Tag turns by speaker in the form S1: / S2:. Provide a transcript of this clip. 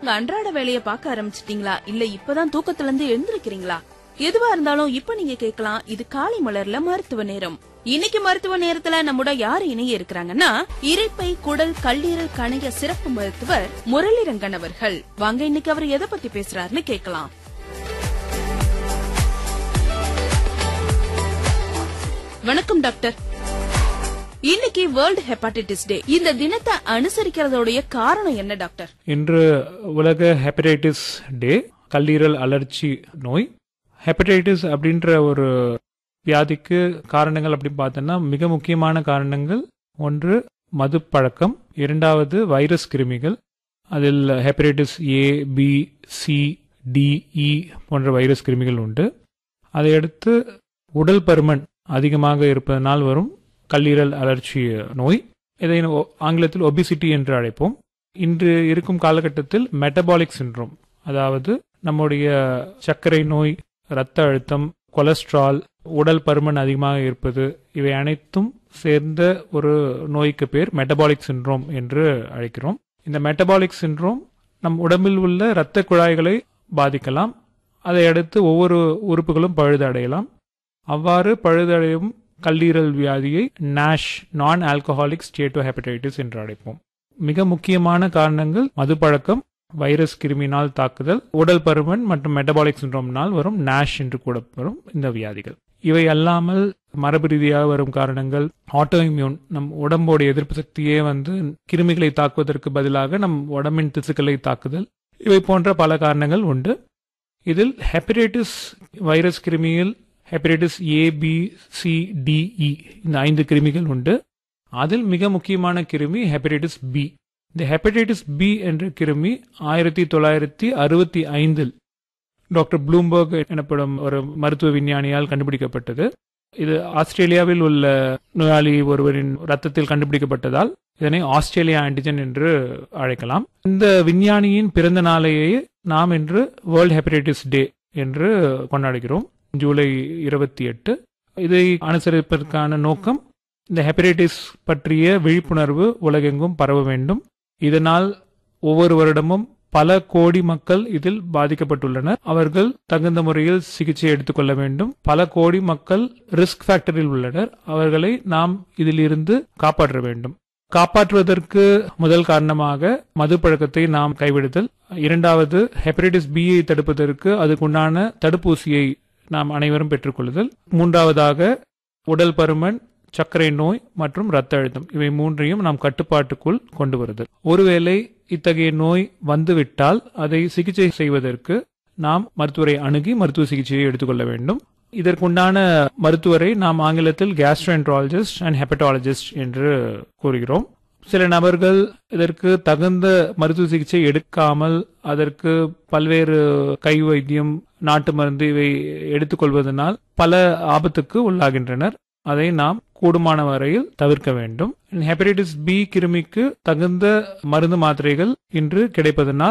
S1: உங்க அன்றாட வேலைய பார்க்க ஆரம்பிச்சிட்டீங்களா இல்ல இப்பதான் தூக்கத்துல இருந்து எழுந்திருக்கிறீங்களா எதுவா இருந்தாலும் இப்ப நீங்க கேட்கலாம் இது காலை மலர்ல மருத்துவ நேரம் இன்னைக்கு மருத்துவ நேரத்துல நம்மோட யாரு இணைய இருக்கிறாங்கன்னா இரைப்பை குடல் கல்லீரல் கணைய சிறப்பு மருத்துவர் முரளிரங்கன் அவர்கள் வாங்க இன்னைக்கு அவர் எதை பத்தி பேசுறாருன்னு கேட்கலாம் வணக்கம் டாக்டர் இன்னைக்கு வேர்ல்ட் ஹெப்பாட்டிட்டிஸ் டே இந்த தினத்தை அனுசரிக்கிறதோடைய காரணம் என்ன டாக்டர்
S2: இன்று உலக ஹெப்படைட்டிஸ் டே கல்லீரல் அலர்ச்சி நோய் ஹெப்படைட்டிஸ் அப்படின்ற ஒரு வியாதிக்கு காரணங்கள் அப்படின்னு பார்த்தோன்னா மிக முக்கியமான காரணங்கள் ஒன்று மது பழக்கம் இரண்டாவது வைரஸ் கிருமிகள் அதில் hepatitis A B C D E போன்ற வைரஸ் கிருமிகள் உண்டு அதையடுத்து உடல் பருமன் அதிகமாக இருப்பதனால் வரும் கல்லீரல் அலர்ச்சி நோய் இதை ஒ- ஆங்கிலத்தில் ஒபிசிட்டி என்று அழைப்போம் இன்று இருக்கும் காலகட்டத்தில் மெட்டபாலிக் சிண்ட்ரோம் அதாவது நம்முடைய சர்க்கரை நோய் இரத்த அழுத்தம் கொலஸ்ட்ரால் உடல் பருமன் அதிகமாக இருப்பது இவை அனைத்தும் சேர்ந்த ஒரு நோய்க்கு பேர் மெட்டபாலிக் சிண்ட்ரோம் என்று அழைக்கிறோம் இந்த மெட்டபாலிக் சிண்ட்ரோம் நம் உடம்பில் உள்ள இரத்த குழாய்களை பாதிக்கலாம் அதை அடுத்து ஒவ்வொரு உறுப்புகளும் பழுதடையலாம் அவ்வாறு பழுதடையும் கல்லீரல் வியாதியை நாஷ் நான் ஆல்கஹாலிக் ஸ்டேட்டோ ஹெப்படைட்டிஸ் என்று அழைப்போம் மிக முக்கியமான காரணங்கள் மதுப்பழக்கம் வைரஸ் கிருமியினால் தாக்குதல் உடல் பருமன் மற்றும் மெட்டபாலிக் சிண்ட்ரோம்னால் வரும் நாஷ் என்று கூட வரும் இந்த வியாதிகள் இவை அல்லாமல் மரபு ரீதியாக வரும் காரணங்கள் ஆட்டோ இம்யூன் நம் உடம்போட எதிர்ப்பு சக்தியே வந்து கிருமிகளை தாக்குவதற்கு பதிலாக நம் உடம்பின் திசுக்களை தாக்குதல் இவை போன்ற பல காரணங்கள் உண்டு இதில் ஹெப்படைட்டிஸ் வைரஸ் கிருமியில் hepatitis A B C D E இந்த ஐந்து கிருமிகள் உண்டு அதில் மிக முக்கியமான கிருமி ஹெப்படைட்டிஸ் பி இந்த ஹெப்படைட்டிஸ் பி என்ற கிருமி ஆயிரத்தி தொள்ளாயிரத்தி அறுபத்தி ஐந்தில் டாக்டர் ப்ளூம்பர்க் எனப்படும் ஒரு மருத்துவ விஞ்ஞானியால் கண்டுபிடிக்கப்பட்டது இது ஆஸ்திரேலியாவில் உள்ள நோயாளி ஒருவரின் ரத்தத்தில் கண்டுபிடிக்கப்பட்டதால் இதனை ஆஸ்திரேலியா ஆன்டிஜன் என்று அழைக்கலாம் இந்த விஞ்ஞானியின் பிறந்த நாளையே நாம் இன்று வேர்ல்ட் ஹெப்படைட்டிஸ் டே என்று கொண்டாடுகிறோம் ஜூலை இருபத்தி எட்டு இதை அனுசரிப்பதற்கான நோக்கம் இந்த ஹெப்படைட்டிஸ் பற்றிய விழிப்புணர்வு உலகெங்கும் பரவ வேண்டும் இதனால் ஒவ்வொரு வருடமும் பல கோடி மக்கள் இதில் பாதிக்கப்பட்டுள்ளனர் அவர்கள் தகுந்த முறையில் சிகிச்சை எடுத்துக்கொள்ள வேண்டும் பல கோடி மக்கள் ரிஸ்க் ஃபேக்டரில் உள்ளனர் அவர்களை நாம் இதிலிருந்து காப்பாற்ற வேண்டும் காப்பாற்றுவதற்கு முதல் காரணமாக மது பழக்கத்தை நாம் கைவிடுதல் இரண்டாவது ஹெப்படைட்டிஸ் பியை தடுப்பதற்கு அதுக்குண்டான தடுப்பூசியை நாம் அனைவரும் பெற்றுக்கொள்ளுதல் மூன்றாவதாக உடல் பருமன் சர்க்கரை நோய் மற்றும் இரத்த அழுத்தம் இவை மூன்றையும் நாம் கட்டுப்பாட்டுக்குள் கொண்டு வருதல் ஒருவேளை இத்தகைய நோய் வந்துவிட்டால் அதை சிகிச்சை செய்வதற்கு நாம் மருத்துவரை அணுகி மருத்துவ சிகிச்சையை எடுத்துக்கொள்ள வேண்டும் இதற்குண்டான மருத்துவரை நாம் ஆங்கிலத்தில் கேஸ்ட்ரோஎன்ட்ராலஜிஸ்ட் அண்ட் ஹெப்படாலஜிஸ்ட் என்று கூறுகிறோம் சில நபர்கள் இதற்கு தகுந்த மருத்துவ சிகிச்சை எடுக்காமல் அதற்கு பல்வேறு கை வைத்தியம் நாட்டு மருந்து இவை எடுத்துக்கொள்வதனால் பல ஆபத்துக்கு உள்ளாகின்றனர் அதை நாம் கூடுமான வரையில் தவிர்க்க வேண்டும் ஹெப்படைட்டிஸ் பி கிருமிக்கு தகுந்த மருந்து மாத்திரைகள் இன்று கிடைப்பதனால்